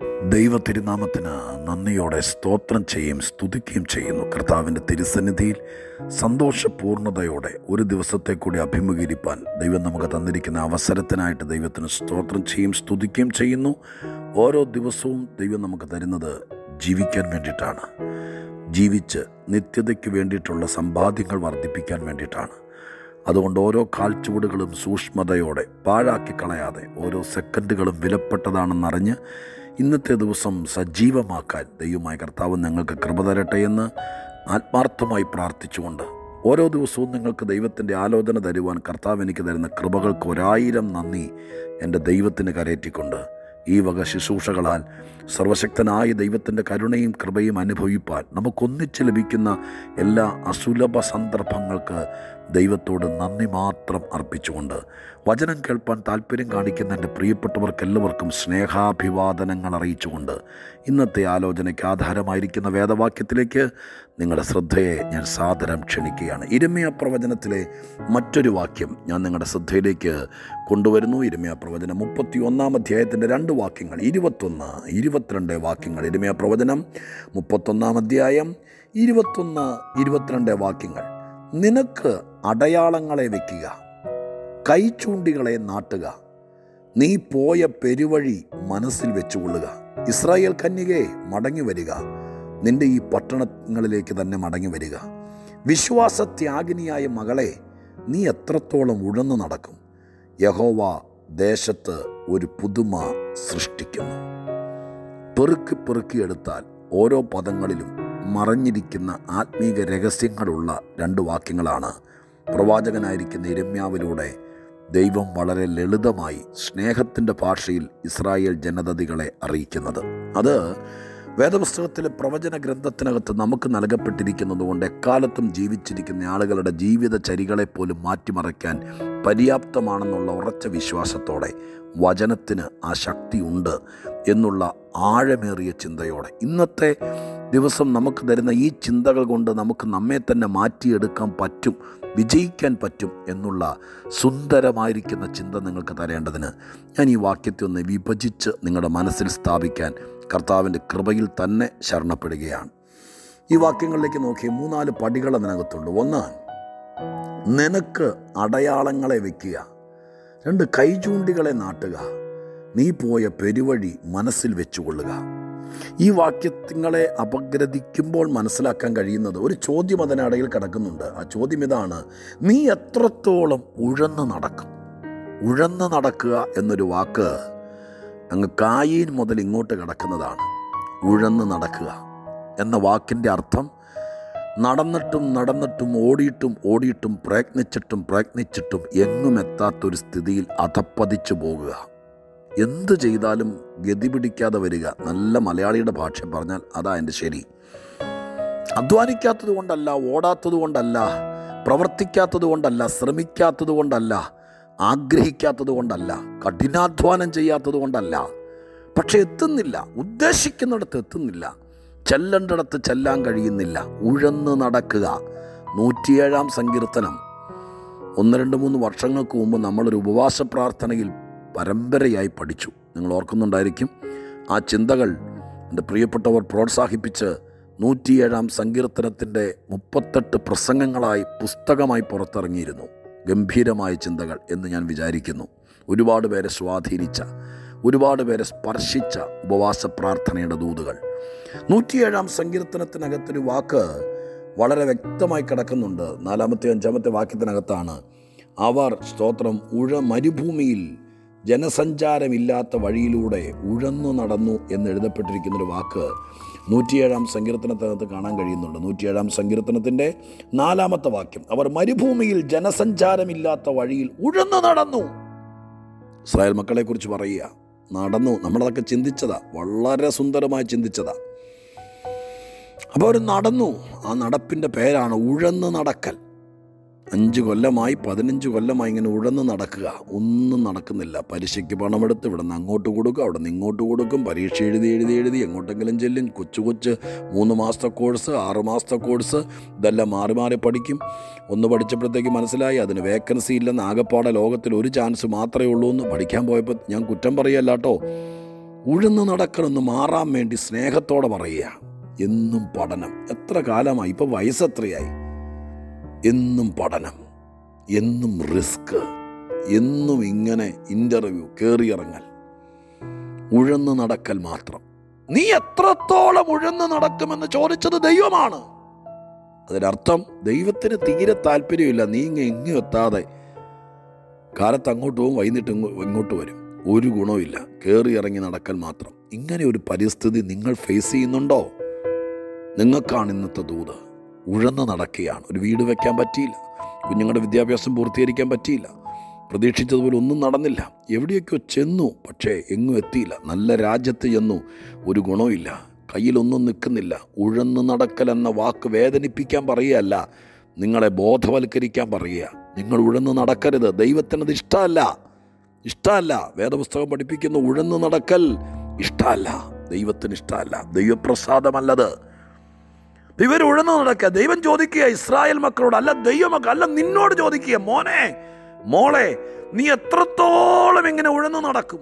ദൈവ തിരുനാമത്തിന് നന്ദിയോടെ സ്തോത്രം ചെയ്യുകയും സ്തുതിക്കുകയും ചെയ്യുന്നു കർത്താവിൻ്റെ തിരുസന്നിധിയിൽ സന്തോഷപൂർണ്ണതയോടെ ഒരു ദിവസത്തെ കൂടി അഭിമുഖീകരിപ്പാൻ ദൈവം നമുക്ക് തന്നിരിക്കുന്ന അവസരത്തിനായിട്ട് ദൈവത്തിന് സ്തോത്രം ചെയ്യും സ്തുതിക്കുകയും ചെയ്യുന്നു ഓരോ ദിവസവും ദൈവം നമുക്ക് തരുന്നത് ജീവിക്കാൻ വേണ്ടിയിട്ടാണ് ജീവിച്ച് നിത്യതയ്ക്ക് വേണ്ടിയിട്ടുള്ള സമ്പാദ്യങ്ങൾ വർദ്ധിപ്പിക്കാൻ വേണ്ടിയിട്ടാണ് അതുകൊണ്ട് ഓരോ കാൽച്ചുവടുകളും സൂക്ഷ്മതയോടെ പാഴാക്കി കളയാതെ ഓരോ സെക്കൻഡുകളും വിലപ്പെട്ടതാണെന്നറിഞ്ഞ് ഇന്നത്തെ ദിവസം സജീവമാക്കാൻ ദൈവമായ കർത്താവ് നിങ്ങൾക്ക് കൃപ തരട്ടെ എന്ന് ആത്മാർത്ഥമായി പ്രാർത്ഥിച്ചുകൊണ്ട് ഓരോ ദിവസവും നിങ്ങൾക്ക് ദൈവത്തിൻ്റെ ആലോചന തരുവാൻ കർത്താവ് എനിക്ക് തരുന്ന കൃപകൾക്ക് ഒരായിരം നന്ദി എൻ്റെ ദൈവത്തിന് കരയറ്റിക്കൊണ്ട് ഈ വക ശുശ്രൂഷകളാൽ സർവശക്തനായ ദൈവത്തിൻ്റെ കരുണയും കൃപയും അനുഭവിപ്പാൻ നമുക്കൊന്നിച്ച് ലഭിക്കുന്ന എല്ലാ അസുലഭ സന്ദർഭങ്ങൾക്ക് ദൈവത്തോട് നന്ദി മാത്രം അർപ്പിച്ചുകൊണ്ട് വചനം കേൾപ്പാൻ താല്പര്യം കാണിക്കുന്ന എൻ്റെ പ്രിയപ്പെട്ടവർക്കെല്ലാവർക്കും സ്നേഹാഭിവാദനങ്ങൾ അറിയിച്ചുകൊണ്ട് ഇന്നത്തെ ആലോചനയ്ക്ക് ആധാരമായിരിക്കുന്ന വേദവാക്യത്തിലേക്ക് നിങ്ങളുടെ ശ്രദ്ധയെ ഞാൻ സാദരം ക്ഷണിക്കുകയാണ് ഇരമ്യ പ്രവചനത്തിലെ മറ്റൊരു വാക്യം ഞാൻ നിങ്ങളുടെ ശ്രദ്ധയിലേക്ക് കൊണ്ടുവരുന്നു ഇരമ്യ പ്രവചനം മുപ്പത്തി ഒന്നാം അധ്യായത്തിൻ്റെ രണ്ട് വാക്യങ്ങൾ ഇരുപത്തൊന്ന് ഇരുപത്തിരണ്ട് വാക്യങ്ങൾ ഇരമ്യ പ്രവചനം മുപ്പത്തൊന്നാം അധ്യായം ഇരുപത്തൊന്ന് ഇരുപത്തിരണ്ട് വാക്യങ്ങൾ നിനക്ക് അടയാളങ്ങളെ വയ്ക്കുക കൈചൂണ്ടികളെ നാട്ടുക നീ പോയ പെരുവഴി മനസ്സിൽ വെച്ചുകൊള്ളുക ഇസ്രായേൽ കന്യകയെ മടങ്ങി വരിക നിന്റെ ഈ പട്ടണങ്ങളിലേക്ക് തന്നെ മടങ്ങി വരിക വിശ്വാസത്യാഗിനിയായ മകളെ നീ എത്രത്തോളം ഉഴന്നു നടക്കും യഹോവ ദേശത്ത് ഒരു പുതുമ സൃഷ്ടിക്കുന്നു പെറുക്കി പെറുക്കിയെടുത്താൽ ഓരോ പദങ്ങളിലും മറഞ്ഞിരിക്കുന്ന ആത്മീക രഹസ്യങ്ങളുള്ള രണ്ട് വാക്യങ്ങളാണ് പ്രവാചകനായിരിക്കുന്ന ഇരമ്യാവിലൂടെ ദൈവം വളരെ ലളിതമായി സ്നേഹത്തിൻ്റെ ഭാഷയിൽ ഇസ്രായേൽ ജനതതികളെ അറിയിക്കുന്നത് അത് വേദപുസ്തകത്തിലെ പ്രവചന ഗ്രന്ഥത്തിനകത്ത് നമുക്ക് നൽകപ്പെട്ടിരിക്കുന്നത് കൊണ്ട് എക്കാലത്തും ജീവിച്ചിരിക്കുന്ന ആളുകളുടെ ജീവിത ചരികളെപ്പോലും മാറ്റിമറയ്ക്കാൻ പര്യാപ്തമാണെന്നുള്ള ഉറച്ച വിശ്വാസത്തോടെ വചനത്തിന് ആ ശക്തി ഉണ്ട് എന്നുള്ള ആഴമേറിയ ചിന്തയോടെ ഇന്നത്തെ ദിവസം നമുക്ക് തരുന്ന ഈ ചിന്തകൾ കൊണ്ട് നമുക്ക് നമ്മെ തന്നെ മാറ്റിയെടുക്കാൻ പറ്റും വിജയിക്കാൻ പറ്റും എന്നുള്ള സുന്ദരമായിരിക്കുന്ന ചിന്ത നിങ്ങൾക്ക് തരേണ്ടതിന് ഞാൻ ഈ വാക്യത്തെ ഒന്ന് വിഭജിച്ച് നിങ്ങളുടെ മനസ്സിൽ സ്ഥാപിക്കാൻ കർത്താവിൻ്റെ കൃപയിൽ തന്നെ ശരണപ്പെടുകയാണ് ഈ വാക്യങ്ങളിലേക്ക് നോക്കി മൂന്നാല് പടികൾ അതിനകത്തുണ്ട് ഒന്ന് നിനക്ക് അടയാളങ്ങളെ വയ്ക്കുക രണ്ട് കൈചൂണ്ടികളെ നാട്ടുക നീ പോയ പെരുവഴി മനസ്സിൽ വെച്ചുകൊള്ളുക ഈ വാക്യങ്ങളെ അപഗ്രഥിക്കുമ്പോൾ മനസ്സിലാക്കാൻ കഴിയുന്നത് ഒരു ചോദ്യം അതിനിടയിൽ കിടക്കുന്നുണ്ട് ആ ചോദ്യം ഇതാണ് നീ എത്രത്തോളം ഉഴന്ന് നടക്കും ഉഴന്ന് നടക്കുക എന്നൊരു വാക്ക് അങ്ങ് കായീൻ മുതൽ ഇങ്ങോട്ട് കിടക്കുന്നതാണ് ഉഴന്ന് നടക്കുക എന്ന വാക്കിൻ്റെ അർത്ഥം നടന്നിട്ടും നടന്നിട്ടും ഓടിയിട്ടും ഓടിയിട്ടും പ്രയത്നിച്ചിട്ടും പ്രയത്നിച്ചിട്ടും എങ്ങും എത്താത്തൊരു സ്ഥിതിയിൽ അധപ്പതിച്ചു പോകുക എന്ത് ചെയ്താലും ഗതി പിടിക്കാതെ വരിക നല്ല മലയാളിയുടെ ഭാഷ പറഞ്ഞാൽ അതാ എൻ്റെ ശരി അധ്വാനിക്കാത്തത് കൊണ്ടല്ല ഓടാത്തത് കൊണ്ടല്ല പ്രവർത്തിക്കാത്തത് കൊണ്ടല്ല ശ്രമിക്കാത്തത് കൊണ്ടല്ല ആഗ്രഹിക്കാത്തത് കൊണ്ടല്ല കഠിനാധ്വാനം ചെയ്യാത്തത് കൊണ്ടല്ല പക്ഷെ എത്തുന്നില്ല ഉദ്ദേശിക്കുന്നിടത്ത് എത്തുന്നില്ല ചെല്ലേണ്ടിടത്ത് ചെല്ലാൻ കഴിയുന്നില്ല ഉഴന്ന് നടക്കുക നൂറ്റിയേഴാം സങ്കീർത്തനം ഒന്ന് രണ്ട് മൂന്ന് വർഷങ്ങൾക്ക് മുമ്പ് നമ്മളൊരു ഉപവാസ പ്രാർത്ഥനയിൽ പരമ്പരയായി പഠിച്ചു നിങ്ങൾ ഓർക്കുന്നുണ്ടായിരിക്കും ആ ചിന്തകൾ എൻ്റെ പ്രിയപ്പെട്ടവർ പ്രോത്സാഹിപ്പിച്ച് നൂറ്റിയേഴാം സങ്കീർത്തനത്തിൻ്റെ മുപ്പത്തെട്ട് പ്രസംഗങ്ങളായി പുസ്തകമായി പുറത്തിറങ്ങിയിരുന്നു ഗംഭീരമായ ചിന്തകൾ എന്ന് ഞാൻ വിചാരിക്കുന്നു ഒരുപാട് പേരെ സ്വാധീനിച്ച ഒരുപാട് പേരെ സ്പർശിച്ച ഉപവാസ പ്രാർത്ഥനയുടെ ദൂതുകൾ നൂറ്റിയേഴാം സങ്കീർത്തനത്തിനകത്തൊരു വാക്ക് വളരെ വ്യക്തമായി കിടക്കുന്നുണ്ട് നാലാമത്തെ അഞ്ചാമത്തെ വാക്യത്തിനകത്താണ് അവർ സ്തോത്രം ഉഴ മരുഭൂമിയിൽ ജനസഞ്ചാരമില്ലാത്ത വഴിയിലൂടെ ഉഴന്നു നടന്നു എന്ന് എഴുതപ്പെട്ടിരിക്കുന്നൊരു വാക്ക് നൂറ്റിയേഴാം സങ്കീർത്തനത്തിനകത്ത് കാണാൻ കഴിയുന്നുണ്ട് നൂറ്റിയേഴാം സങ്കീർത്തനത്തിൻ്റെ നാലാമത്തെ വാക്യം അവർ മരുഭൂമിയിൽ ജനസഞ്ചാരമില്ലാത്ത വഴിയിൽ ഉഴന്നു നടന്നു ഇസ്രായേൽ മക്കളെക്കുറിച്ച് പറയുക നടന്നു നമ്മളതൊക്കെ ചിന്തിച്ചതാ വളരെ സുന്ദരമായി ചിന്തിച്ചതാ അപ്പോൾ അവർ നടന്നു ആ നടപ്പിൻ്റെ പേരാണ് ഉഴന്ന് നടക്കൽ അഞ്ച് കൊല്ലമായി പതിനഞ്ച് കൊല്ലമായി ഇങ്ങനെ ഉഴന്ന് നടക്കുക ഒന്നും നടക്കുന്നില്ല പരീക്ഷയ്ക്ക് പണമെടുത്ത് ഇവിടെ നിന്ന് അങ്ങോട്ട് കൊടുക്കും അവിടെ നിന്ന് ഇങ്ങോട്ട് കൊടുക്കും പരീക്ഷ എഴുതി എഴുതി എഴുതി എങ്ങോട്ടെങ്കിലും ചെല്ലും കൊച്ചു കൊച്ച് മൂന്ന് മാസത്തെ കോഴ്സ് ആറ് മാസത്തെ കോഴ്സ് ഇതെല്ലാം മാറി മാറി പഠിക്കും ഒന്ന് പഠിച്ചപ്പോഴത്തേക്ക് മനസ്സിലായി അതിന് വേക്കൻസി ഇല്ലെന്ന് ആകെപ്പാടെ ലോകത്തിൽ ഒരു ചാൻസ് മാത്രമേ ഉള്ളൂ എന്ന് പഠിക്കാൻ പോയപ്പോൾ ഞാൻ കുറ്റം പറയല്ല കേട്ടോ ഉഴന്ന് നടക്കണമെന്ന് മാറാൻ വേണ്ടി സ്നേഹത്തോടെ പറയുക എന്നും പഠനം എത്ര കാലമായി ഇപ്പം വയസ്സെത്രയായി എന്നും പഠനം എന്നും റിസ്ക് എന്നും ഇങ്ങനെ ഇൻ്റർവ്യൂ കയറിയിറങ്ങൽ ഉഴന്ന് നടക്കൽ മാത്രം നീ എത്രത്തോളം ഉഴന്ന് നടക്കുമെന്ന് ചോദിച്ചത് ദൈവമാണ് അതിനർത്ഥം ദൈവത്തിന് തീരെ താല്പര്യമില്ല നീ ഇങ്ങ് എങ്ങും എത്താതെ കാലത്ത് അങ്ങോട്ട് പോകും വൈകിട്ട് ഇങ്ങോ- ഇങ്ങോട്ട് വരും ഒരു ഗുണവുമില്ല കയറി ഇറങ്ങി നടക്കൽ മാത്രം ഇങ്ങനെ ഒരു പരിസ്ഥിതി നിങ്ങൾ ഫേസ് ചെയ്യുന്നുണ്ടോ നിങ്ങൾക്കാണ് ഇന്നത്തെ ദൂത് ഉഴന്ന് നടക്കുകയാണ് ഒരു വീട് വെക്കാൻ പറ്റിയില്ല കുഞ്ഞുങ്ങളുടെ വിദ്യാഭ്യാസം പൂർത്തീകരിക്കാൻ പറ്റിയില്ല പ്രതീക്ഷിച്ചതുപോലെ ഒന്നും നടന്നില്ല എവിടെയൊക്കെയോ ചെന്നു പക്ഷേ എങ്ങും എത്തിയില്ല നല്ല രാജ്യത്ത് ചെന്നു ഒരു ഗുണവുമില്ല കയ്യിലൊന്നും നിൽക്കുന്നില്ല ഉഴന്ന് നടക്കൽ എന്ന വാക്ക് വേദനിപ്പിക്കാൻ പറയുകയല്ല നിങ്ങളെ ബോധവൽക്കരിക്കാൻ പറയുക നിങ്ങൾ ഉഴന്ന് നടക്കരുത് ദൈവത്തിനത് ഇഷ്ടമല്ല ഇഷ്ടമല്ല വേദപുസ്തകം പഠിപ്പിക്കുന്ന ഉഴന്ന് നടക്കൽ ഇഷ്ടമല്ല ദൈവത്തിന് ഇഷ്ടമല്ല ദൈവപ്രസാദമല്ലത് ഇവർ ഉഴന്നു നടക്കുക ദൈവം ചോദിക്കുക ഇസ്രായേൽ മക്കളോട് അല്ല ദൈവമക്കൾ അല്ല നിന്നോട് ചോദിക്കുക മോനെ മോളെ നീ എത്രത്തോളം ഇങ്ങനെ ഉഴന്നു നടക്കും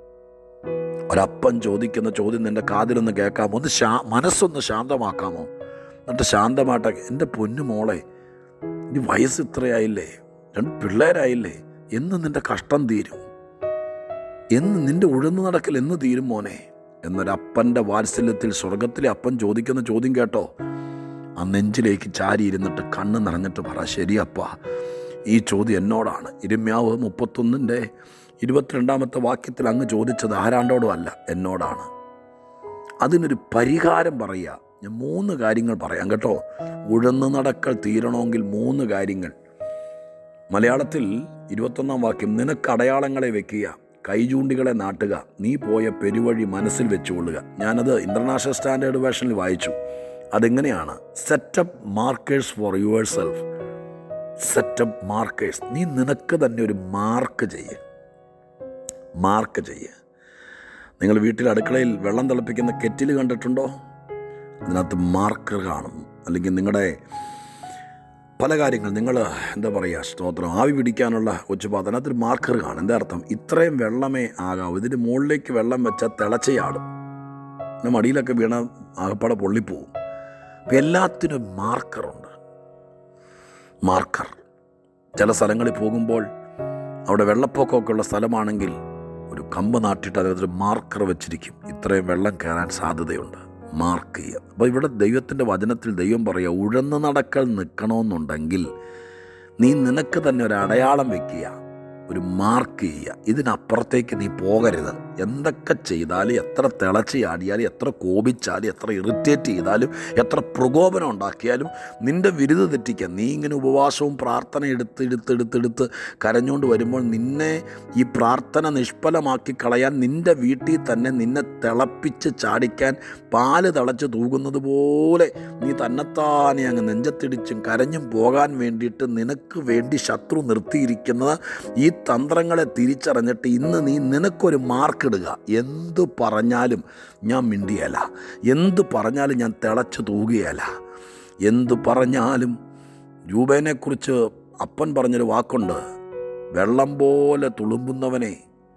ഒരപ്പൻ ചോദിക്കുന്ന ചോദ്യം നിന്റെ കാതിലൊന്ന് കേൾക്കാമോ ഒന്ന് ശാ മനസ്സൊന്ന് ശാന്തമാക്കാമോ എന്നിട്ട് ശാന്തമായിട്ട് എൻ്റെ പൊന്നു മോളെ ഇനി വയസ്സ് ഇത്രയായില്ലേ രണ്ട് പിള്ളേരായില്ലേ എന്ന് നിന്റെ കഷ്ടം തീരും എന്ന് നിന്റെ ഉഴന്നു നടക്കൽ എന്ന് തീരും മോനെ എന്നൊരപ്പൻ്റെ വാത്സല്യത്തിൽ സ്വർഗത്തിലെ അപ്പൻ ചോദിക്കുന്ന ചോദ്യം കേട്ടോ ആ നെഞ്ചിലേക്ക് ചാരി ഇരുന്നിട്ട് കണ്ണ് നിറഞ്ഞിട്ട് പറ ശരിയപ്പ ഈ ചോദ്യം എന്നോടാണ് ഇരുമ്യാവ് മുപ്പത്തൊന്നിൻ്റെ ഇരുപത്തിരണ്ടാമത്തെ വാക്യത്തിൽ അങ്ങ് ചോദിച്ചത് ആരാണ്ടോടും അല്ല എന്നോടാണ് അതിനൊരു പരിഹാരം പറയുക ഞാൻ മൂന്ന് കാര്യങ്ങൾ പറയാം കേട്ടോ ഉഴന്ന് നടക്കൽ തീരണമെങ്കിൽ മൂന്ന് കാര്യങ്ങൾ മലയാളത്തിൽ ഇരുപത്തൊന്നാം വാക്യം നിനക്ക് അടയാളങ്ങളെ വെക്കുക കൈചൂണ്ടികളെ നാട്ടുക നീ പോയ പെരുവഴി മനസ്സിൽ വെച്ചുകൊള്ളുക ഞാനത് ഇൻ്റർനാഷണൽ സ്റ്റാൻഡേർഡ് വേർഷനിൽ വായിച്ചു അതെങ്ങനെയാണ് set up markers for yourself set up markers നീ നിനക്ക് തന്നെ ഒരു മാർക്ക് ചെയ്യ് മാർക്ക് ചെയ്യ് നിങ്ങൾ വീട്ടിൽ അടുക്കളയിൽ വെള്ളം തിളപ്പിക്കുന്ന കെറ്റിൽ കണ്ടിട്ടുണ്ടോ അതിനകത്ത് മാർക്കർ കാണും അല്ലെങ്കിൽ നിങ്ങളുടെ പല കാര്യങ്ങൾ നിങ്ങൾ എന്താ പറയുക സ്തോത്രം ആവി പിടിക്കാനുള്ള ഒച്ചുപാത്രം അതിനകത്തൊരു മാർക്കർ കാണും എന്താ അർത്ഥം ഇത്രയും വെള്ളമേ ആകാവൂ ഇതിൻ്റെ മുകളിലേക്ക് വെള്ളം വെച്ചാൽ തിളച്ചയാടും പിന്നെ മടിയിലൊക്കെ വീണ ആകപ്പാടെ പൊള്ളിപ്പോവും അപ്പം എല്ലാത്തിനും മാർക്കറുണ്ട് മാർക്കർ ചില സ്ഥലങ്ങളിൽ പോകുമ്പോൾ അവിടെ വെള്ളപ്പൊക്കമൊക്കെ ഉള്ള സ്ഥലമാണെങ്കിൽ ഒരു കമ്പ് നാട്ടിട്ട് അതിനകത്തൊരു മാർക്കർ വെച്ചിരിക്കും ഇത്രയും വെള്ളം കയറാൻ സാധ്യതയുണ്ട് മാർക്ക് ചെയ്യുക അപ്പോൾ ഇവിടെ ദൈവത്തിൻ്റെ വചനത്തിൽ ദൈവം പറയുക ഉഴന്ന് നടക്കൽ നിൽക്കണമെന്നുണ്ടെങ്കിൽ നീ നിനക്ക് തന്നെ ഒരു അടയാളം വെക്കുക ഒരു മാർക്ക് ചെയ്യുക ഇതിനപ്പുറത്തേക്ക് നീ പോകരുത് എന്തൊക്കെ ചെയ്താലും എത്ര തിളച്ച് ചാടിയാലും എത്ര കോപിച്ചാലും എത്ര ഇറിറ്റേറ്റ് ചെയ്താലും എത്ര പ്രകോപനം ഉണ്ടാക്കിയാലും നിന്റെ വിരുത് തെറ്റിക്കാൻ നീ ഇങ്ങനെ ഉപവാസവും പ്രാർത്ഥന എടുത്ത് എടുത്ത് എടുത്തെടുത്ത് കരഞ്ഞുകൊണ്ട് വരുമ്പോൾ നിന്നെ ഈ പ്രാർത്ഥന നിഷ്ഫലമാക്കി കളയാൻ നിന്റെ വീട്ടിൽ തന്നെ നിന്നെ തിളപ്പിച്ച് ചാടിക്കാൻ പാല് തിളച്ച് തൂകുന്നത് പോലെ നീ തന്നെത്താനെ അങ്ങ് നെഞ്ചത്തിടിച്ചും കരഞ്ഞും പോകാൻ വേണ്ടിയിട്ട് നിനക്ക് വേണ്ടി ശത്രു നിർത്തിയിരിക്കുന്നത് ഈ തന്ത്രങ്ങളെ തിരിച്ചറിഞ്ഞിട്ട് ഇന്ന് നീ നിനക്കൊരു മാർക്കിടുക എന്തു പറഞ്ഞാലും ഞാൻ മിണ്ടിയല്ല എന്തു പറഞ്ഞാലും ഞാൻ തിളച്ച് തൂകുകയല്ല എന്തു പറഞ്ഞാലും രൂപേനെക്കുറിച്ച് അപ്പൻ പറഞ്ഞൊരു വാക്കുണ്ട് വെള്ളം പോലെ തുളുമ്പുന്നവനെ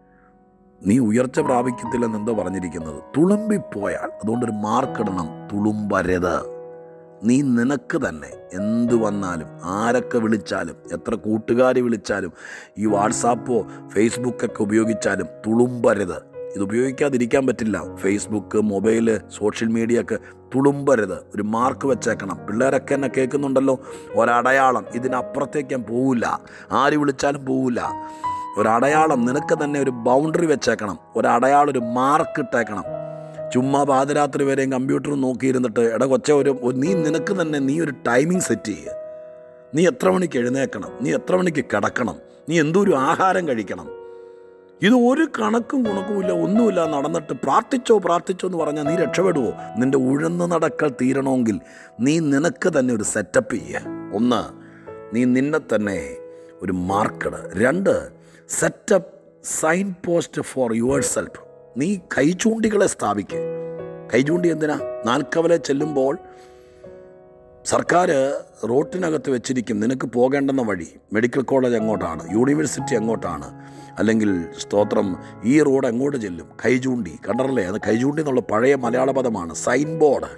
നീ ഉയർച്ച പ്രാപിക്കത്തില്ലെന്ന് എന്തോ പറഞ്ഞിരിക്കുന്നത് തുളുമ്പിപ്പോയാൽ അതുകൊണ്ടൊരു മാർക്കിടണം തുളുമ്പരുത് നീ നിനക്ക് തന്നെ എന്തു വന്നാലും ആരൊക്കെ വിളിച്ചാലും എത്ര കൂട്ടുകാർ വിളിച്ചാലും ഈ വാട്സാപ്പോ ഫേസ്ബുക്കൊക്കെ ഉപയോഗിച്ചാലും തുളുമ്പരുത് ഇത് ഉപയോഗിക്കാതിരിക്കാൻ പറ്റില്ല ഫേസ്ബുക്ക് മൊബൈല് സോഷ്യൽ മീഡിയ ഒക്കെ തുളുമ്പരുത് ഒരു മാർക്ക് വെച്ചേക്കണം പിള്ളേരൊക്കെ എന്നെ കേൾക്കുന്നുണ്ടല്ലോ ഒരടയാളം ഇതിനപ്പുറത്തേക്ക് ഞാൻ പോവില്ല ആര് വിളിച്ചാലും പോവില്ല ഒരടയാളം നിനക്ക് തന്നെ ഒരു ബൗണ്ടറി വെച്ചേക്കണം ഒരടയാളം ഒരു മാർക്ക് ഇട്ടേക്കണം ചുമ്മാ പാതിരാത്രി വരെയും കമ്പ്യൂട്ടർ നോക്കിയിരുന്നിട്ട് എടാ കൊച്ച ഒരു ഒരു- നീ നിനക്ക് തന്നെ നീ ഒരു ടൈമിംഗ് സെറ്റ് ചെയ്യുക നീ എത്ര മണിക്ക് എഴുന്നേക്കണം നീ എത്ര മണിക്ക് കിടക്കണം നീ എന്തോരു ആഹാരം കഴിക്കണം ഇത് ഒരു കണക്കും ഗുണക്കുമില്ല ഒന്നുമില്ല നടന്നിട്ട് പ്രാർത്ഥിച്ചോ പ്രാർത്ഥിച്ചോ എന്ന് പറഞ്ഞാൽ നീ രക്ഷപ്പെടുവോ നിന്റെ ഉഴന്ന് നടക്കൽ തീരണമെങ്കിൽ നീ നിനക്ക് തന്നെ ഒരു സെറ്റപ്പ് ചെയ്യുക ഒന്ന് നീ നിന്നെ തന്നെ ഒരു മാർക്കട് രണ്ട് set up signpost for yourself നീ കൈചൂണ്ടികളെ സ്ഥാപിക്കുക കൈചൂണ്ടി എന്തിനാ നാൽക്കവലെ ചെല്ലുമ്പോൾ സർക്കാർ റോട്ടിനകത്ത് വെച്ചിരിക്കും നിനക്ക് പോകേണ്ടുന്ന വഴി മെഡിക്കൽ കോളേജ് എങ്ങോട്ടാണ് യൂണിവേഴ്സിറ്റി എങ്ങോട്ടാണ് അല്ലെങ്കിൽ സ്തോത്രം ഈ റോഡ് എങ്ങോട്ട് ചെല്ലും കൈചൂണ്ടി കണ്ടറല്ലേ അത് കൈചൂണ്ടി എന്നുള്ള പഴയ മലയാള പദമാണ് സൈൻ ബോർഡ്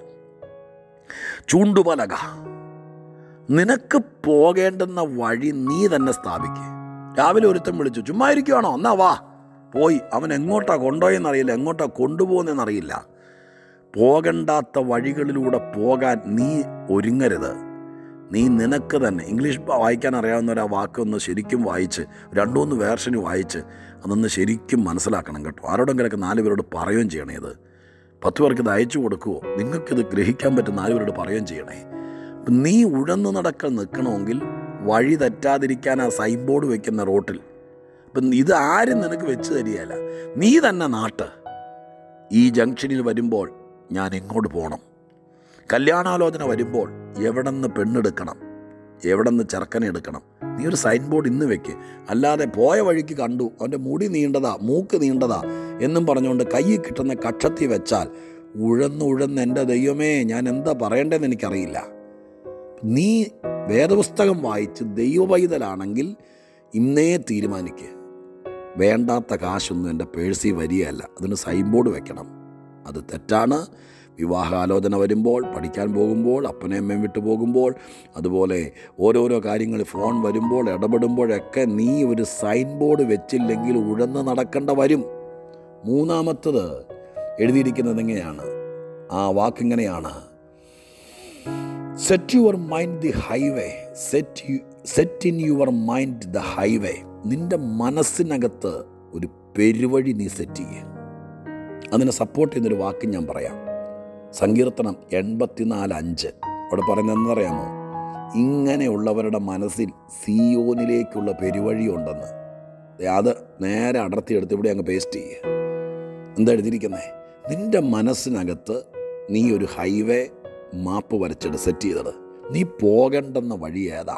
ചൂണ്ടുപലക നിനക്ക് പോകേണ്ടുന്ന വഴി നീ തന്നെ സ്ഥാപിക്കുക രാവിലെ ഒരുത്തൻ വിളിച്ചു ചുമ്മാ ഇരിക്കുവാണോ എന്നാ വാ പോയി അവൻ എങ്ങോട്ടാ കൊണ്ടുപോയെന്നറിയില്ല എങ്ങോട്ടാ കൊണ്ടുപോകുന്നതെന്നറിയില്ല പോകണ്ടാത്ത വഴികളിലൂടെ പോകാൻ നീ ഒരുങ്ങരുത് നീ നിനക്ക് തന്നെ ഇംഗ്ലീഷ് വായിക്കാൻ അറിയാവുന്ന ഒരു ആ വാക്കൊന്ന് ശരിക്കും വായിച്ച് രണ്ടു മൂന്ന് വേർഷന് വായിച്ച് അതൊന്ന് ശരിക്കും മനസ്സിലാക്കണം കേട്ടോ ആരോടെങ്കിലൊക്കെ നാല് പേരോട് പറയുകയും ചെയ്യണേ ഇത് പത്ത് പേർക്ക് ഇത് അയച്ചു കൊടുക്കുമോ നിങ്ങൾക്കിത് ഗ്രഹിക്കാൻ പറ്റുന്ന നാല് പേരോട് പറയുകയും ചെയ്യണേ അപ്പം നീ ഉഴന്നു നടക്കൽ നിൽക്കണമെങ്കിൽ വഴി തെറ്റാതിരിക്കാൻ ആ സൈൻ ബോർഡ് വെക്കുന്ന റോട്ടിൽ അപ്പം ഇത് ആരും നിനക്ക് വെച്ച് തരികയല്ല നീ തന്നെ നാട്ട് ഈ ജംഗ്ഷനിൽ വരുമ്പോൾ ഞാൻ എങ്ങോട്ട് പോകണം കല്യാണാലോചന വരുമ്പോൾ എവിടെ നിന്ന് പെണ്ണെടുക്കണം എവിടെ നിന്ന് ചെറുക്കനെ എടുക്കണം നീ ഒരു സൈൻ ബോർഡ് ഇന്ന് വെക്ക് അല്ലാതെ പോയ വഴിക്ക് കണ്ടു അവൻ്റെ മുടി നീണ്ടതാ മൂക്ക് നീണ്ടതാ എന്നും പറഞ്ഞുകൊണ്ട് കയ്യിൽ കിട്ടുന്ന കക്ഷത്തി വെച്ചാൽ ഉഴന്ന് ഉഴന്ന് എൻ്റെ ദൈവമേ ഞാൻ എന്താ പറയേണ്ടതെന്ന് എനിക്കറിയില്ല നീ വേദപുസ്തകം വായിച്ച് ദൈവപൈതലാണെങ്കിൽ ഇന്നേ തീരുമാനിക്കുക വേണ്ടാത്ത കാശൊന്നും എൻ്റെ പേഴ്സിൽ വരികയല്ല അതിന് സൈൻ ബോർഡ് വെക്കണം അത് തെറ്റാണ് വിവാഹാലോചന വരുമ്പോൾ പഠിക്കാൻ പോകുമ്പോൾ അപ്പനെ അമ്മയും വിട്ടു പോകുമ്പോൾ അതുപോലെ ഓരോരോ കാര്യങ്ങൾ ഫോൺ വരുമ്പോൾ ഇടപെടുമ്പോഴൊക്കെ നീ ഒരു സൈൻ ബോർഡ് വെച്ചില്ലെങ്കിൽ ഉഴന്ന് നടക്കേണ്ട വരും മൂന്നാമത്തത് എഴുതിയിരിക്കുന്നത് എങ്ങനെയാണ് ആ വാക്കിങ്ങനെയാണ് set your mind the highway set you set in your mind the highway നിന്റെ മനസ്സിനകത്ത് ഒരു പെരുവഴി നീ സെറ്റ് ചെയ്യുക അതിനെ സപ്പോർട്ട് ചെയ്യുന്നൊരു വാക്ക് ഞാൻ പറയാം സങ്കീർത്തനം എൺപത്തിനാല് അഞ്ച് അവിടെ പറയുന്നത് എന്നറിയാമോ ഇങ്ങനെയുള്ളവരുടെ മനസ്സിൽ സിയോനിലേക്കുള്ള പെരുവഴിയുണ്ടെന്ന് അത് നേരെ അടർത്തിയെടുത്ത് ഇവിടെ അങ്ങ് പേസ്റ്റ് ചെയ്യുക എന്താ എഴുതിയിരിക്കുന്നത് നിന്റെ മനസ്സിനകത്ത് നീ ഒരു ഹൈവേ മാപ്പ് വരച്ചിട്ട് സെറ്റ് ചെയ്തത് നീ പോകേണ്ടെന്ന വഴി ഏതാ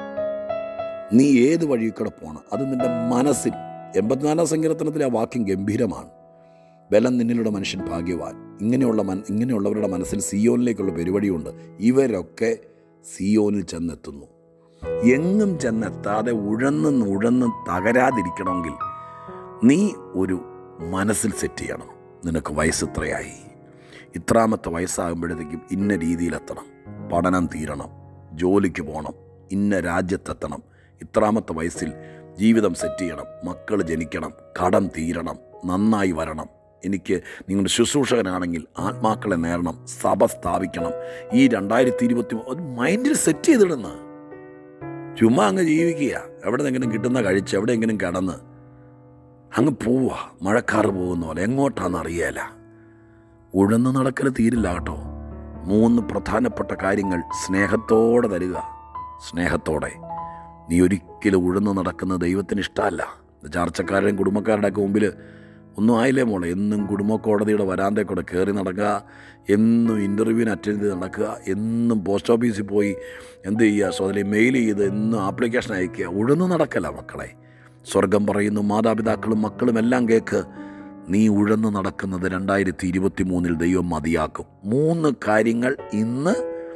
നീ ഏത് വഴി കൂടെ പോകണം അത് നിന്റെ മനസ്സിൽ എൺപത്തിനാലാം സങ്കീർത്തനത്തിലെ ആ വാക്യം ഗംഭീരമാണ് ബലം നിന്നിലുള്ള മനുഷ്യൻ ഭാഗ്യവാൻ ഇങ്ങനെയുള്ള മൻ ഇങ്ങനെയുള്ളവരുടെ മനസ്സിൽ സിയോനിലേക്കുള്ള പരിപാടിയുണ്ട് ഇവരൊക്കെ സിയോനിൽ ചെന്നെത്തുന്നു എങ്ങും ചെന്നെത്താതെ ഉഴന്ന് ഉഴന്ന് തകരാതിരിക്കണമെങ്കിൽ നീ ഒരു മനസ്സിൽ സെറ്റ് ചെയ്യണം നിനക്ക് വയസ്സ് ഇത്രയായി ഇത്രാമത്തെ വയസ്സാകുമ്പോഴത്തേക്കും ഇന്ന രീതിയിലെത്തണം പഠനം തീരണം ജോലിക്ക് പോകണം ഇന്ന രാജ്യത്തെത്തണം ഇത്രാമത്തെ വയസ്സിൽ ജീവിതം സെറ്റ് ചെയ്യണം മക്കൾ ജനിക്കണം കടം തീരണം നന്നായി വരണം എനിക്ക് നിങ്ങളുടെ ശുശ്രൂഷകനാണെങ്കിൽ ആത്മാക്കളെ നേരണം സഭ സ്ഥാപിക്കണം ഈ രണ്ടായിരത്തി ഇരുപത്തി ഒരു മൈൻഡിൽ സെറ്റ് ചെയ്തിടുന്ന ചുമ്മാ അങ്ങ് ജീവിക്കുക എവിടെന്നെങ്കിലും കിട്ടുന്ന കഴിച്ച് എവിടെയെങ്കിലും കിടന്ന് അങ്ങ് പോവുക മഴക്കാറ് പോകുന്ന പോലെ എങ്ങോട്ടാന്ന് അറിയേല ഉഴന്നു നടക്കൽ തീരില്ല കേട്ടോ മൂന്ന് പ്രധാനപ്പെട്ട കാര്യങ്ങൾ സ്നേഹത്തോടെ തരിക സ്നേഹത്തോടെ നീ ഒരിക്കലും ഉഴന്നു നടക്കുന്ന ദൈവത്തിന് ഇഷ്ടമല്ല ചാർച്ചക്കാരുടെയും കുടുംബക്കാരുടെയൊക്കെ മുമ്പിൽ ഒന്നും ആയില്ലേ മോളെ എന്നും കുടുംബ കോടതിയുടെ വരാന്തേ കൂടെ കയറി നടക്കുക എന്നും ഇൻ്റർവ്യൂവിന് അറ്റൻഡ് ചെയ്ത് നടക്കുക എന്നും പോസ്റ്റ് ഓഫീസിൽ പോയി എന്ത് ചെയ്യുക സോദരി മെയിൽ ചെയ്ത് എന്നും ആപ്ലിക്കേഷൻ അയക്കുക ഉഴന്നു നടക്കല്ല മക്കളെ സ്വർഗം പറയുന്നു മാതാപിതാക്കളും മക്കളും എല്ലാം കേൾക്ക് നീ ഉഴന്നു നടക്കുന്നത് രണ്ടായിരത്തി ഇരുപത്തി മൂന്നിൽ ദൈവം മതിയാക്കും മൂന്ന് കാര്യങ്ങൾ ഇന്ന്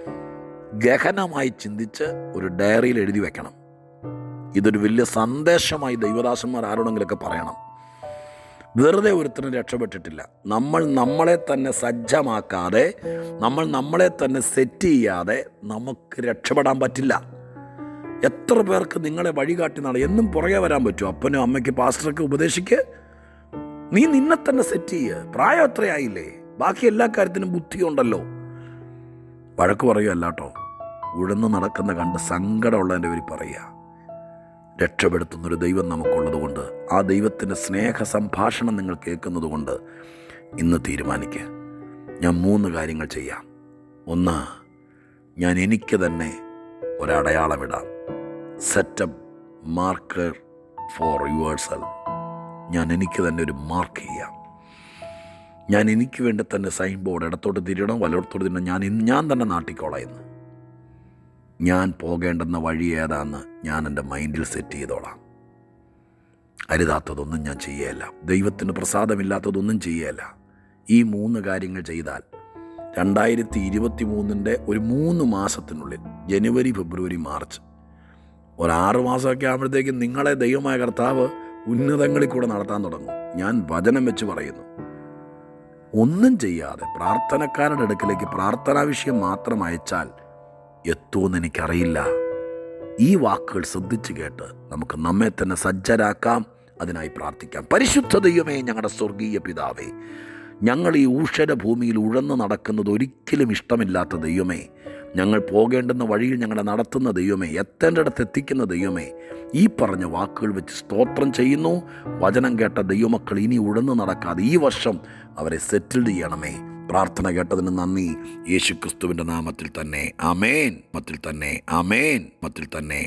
ഗഹനമായി ചിന്തിച്ച് ഒരു ഡയറിയിൽ എഴുതി വെക്കണം ഇതൊരു വലിയ സന്ദേശമായി ദൈവദാസന്മാർ ആരോടെങ്കിലൊക്കെ പറയണം വെറുതെ ഒരുത്തനും രക്ഷപ്പെട്ടിട്ടില്ല നമ്മൾ നമ്മളെ തന്നെ സജ്ജമാക്കാതെ നമ്മൾ നമ്മളെ തന്നെ സെറ്റ് ചെയ്യാതെ നമുക്ക് രക്ഷപ്പെടാൻ പറ്റില്ല എത്ര പേർക്ക് നിങ്ങളെ വഴികാട്ടി നട എന്നും പുറകെ വരാൻ പറ്റും അപ്പനും അമ്മയ്ക്ക് പാസ്റ്റർക്ക് ഉപദേശിക്ക് നീ നിന്നെ തന്നെ സെറ്റ് ചെയ്യുക പ്രായം എത്രയായില്ലേ ബാക്കി എല്ലാ കാര്യത്തിനും ബുദ്ധിയുണ്ടല്ലോ വഴക്ക് പറയുകയല്ല കേട്ടോ ഉഴന്നു നടക്കുന്ന കണ്ട് സങ്കടമുള്ളതിൻ്റെ പേര് പറയുക രക്ഷപ്പെടുത്തുന്നൊരു ദൈവം നമുക്കുള്ളത് കൊണ്ട് ആ ദൈവത്തിൻ്റെ സ്നേഹ സംഭാഷണം നിങ്ങൾ കേൾക്കുന്നത് കൊണ്ട് ഇന്ന് തീരുമാനിക്കുക ഞാൻ മൂന്ന് കാര്യങ്ങൾ ചെയ്യാം ഒന്ന് ഞാൻ എനിക്ക് തന്നെ ഒരടയാളമിടാം set up marker for yourself ഞാൻ എനിക്ക് തന്നെ ഒരു മാർക്ക് ചെയ്യാം ഞാൻ എനിക്ക് വേണ്ടി തന്നെ സൈൻ ബോർഡ് ഇടത്തോട്ട് തിരിയണം വലത്തോട്ട് തിരിയണം ഞാൻ ഇന്ന് ഞാൻ തന്നെ നാട്ടിക്കോളാം ഇന്ന് ഞാൻ പോകേണ്ടുന്ന വഴി ഏതാന്ന് ഞാൻ എൻ്റെ മൈൻഡിൽ സെറ്റ് ചെയ്തോളാം അരുതാത്തതൊന്നും ഞാൻ ചെയ്യേല ദൈവത്തിന് പ്രസാദമില്ലാത്തതൊന്നും ചെയ്യേല ഈ മൂന്ന് കാര്യങ്ങൾ ചെയ്താൽ രണ്ടായിരത്തി ഇരുപത്തി മൂന്നിൻ്റെ ഒരു മൂന്ന് മാസത്തിനുള്ളിൽ ജനുവരി ഫെബ്രുവരി മാർച്ച് ഒരാറ് മാസമൊക്കെ ആകുമ്പോഴത്തേക്കും നിങ്ങളെ ദൈവമായ കർത്താവ് ഉന്നതങ്ങളിൽ കൂടെ നടത്താൻ തുടങ്ങും ഞാൻ വചനം വെച്ച് പറയുന്നു ഒന്നും ചെയ്യാതെ പ്രാർത്ഥനക്കാരുടെ അടുക്കലേക്ക് പ്രാർത്ഥനാ വിഷയം മാത്രം അയച്ചാൽ എത്തുമെന്ന് എനിക്കറിയില്ല ഈ വാക്കുകൾ ശ്രദ്ധിച്ചു കേട്ട് നമുക്ക് നമ്മെ തന്നെ സജ്ജരാക്കാം അതിനായി പ്രാർത്ഥിക്കാം പരിശുദ്ധ ദൈവമേ ഞങ്ങളുടെ സ്വർഗീയ പിതാവേ ഞങ്ങൾ ഈ ഊഷര ഭൂമിയിൽ ഉഴന്നു നടക്കുന്നത് ഒരിക്കലും ഇഷ്ടമില്ലാത്ത ദൈവമേ ഞങ്ങൾ പോകേണ്ടുന്ന വഴിയിൽ ഞങ്ങളെ നടത്തുന്ന ദൈവമേ എത്തേണ്ടിടത്ത് എത്തിക്കുന്ന ദൈവമേ ഈ പറഞ്ഞ വാക്കുകൾ വെച്ച് സ്തോത്രം ചെയ്യുന്നു വചനം കേട്ട ദൈവമക്കൾ ഇനി ഉഴന്നു നടക്കാതെ ഈ വർഷം അവരെ സെറ്റിൽഡ് ചെയ്യണമേ പ്രാർത്ഥന കേട്ടതിന് നന്ദി യേശു ക്രിസ്തുവിൻ്റെ നാമത്തിൽ തന്നെ അമേൻ മത്തിൽ തന്നെ അമേൻ മത്തിൽ തന്നെ